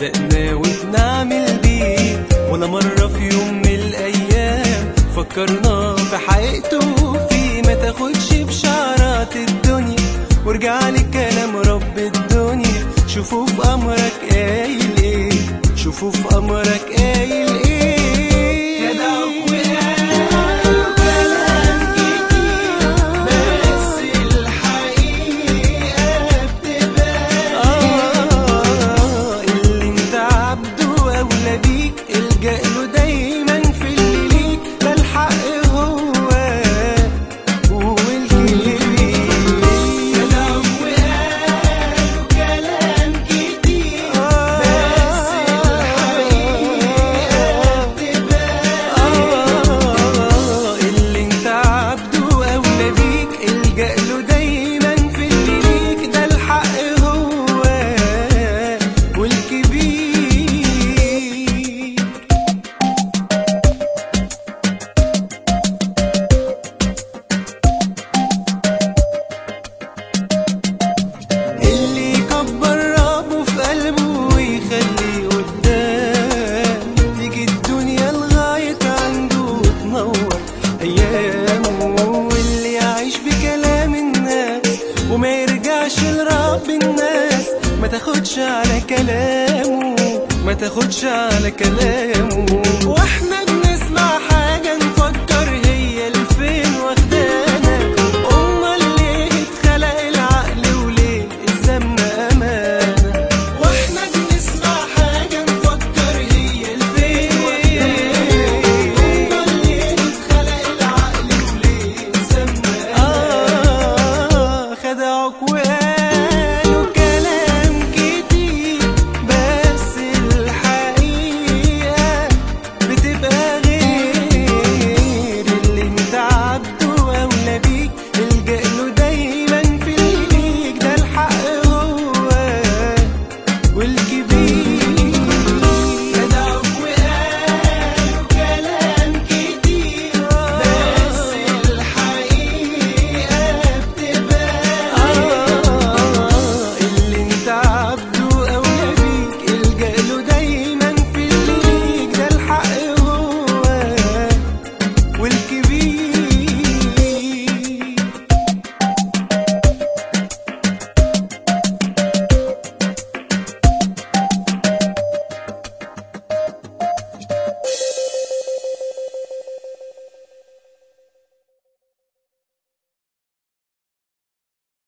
بدأنا وبنعمل بيه ولا مرة في يوم من الأيام فكرنا في حقيقته في ما تاخدش بشعرات الدنيا وارجع لي كلام رب الدنيا شوفوا في أمرك قايل ايه شوفوا في أمرك قايل ايه كدعوك وقالوا كلام كتير بس الحقيقة بتبان آه اللي انت عبده أولى بيك الجأ له دايما في اللي ليك ده الحق هو والكبير كدعوك وقالوا كلام كتير بس الحقيقة بتبان آه اللي انت عبده أولى بيك الجأ له دايما في اللي ليك ده الحق هو والكبير اللي يكبر ربه في قلبه ويخليه قدام تيجي الدنيا لغاية عنده وتنور أيامه واللي يعيش بكلام الناس وما يرجعش لرب الناس ما تاخدش على كلامه ما تاخدش على كلامه واحنا بنسمع حاجة نفكر هي الفين واخدانا امال ليه اتخلق العقل وليه الزمن امانه واحنا بنسمع حاجه نفكر هي الفين واخدانا امال ليه اتخلق العقل وليه الزمن امانه آه خدعوك وقالوا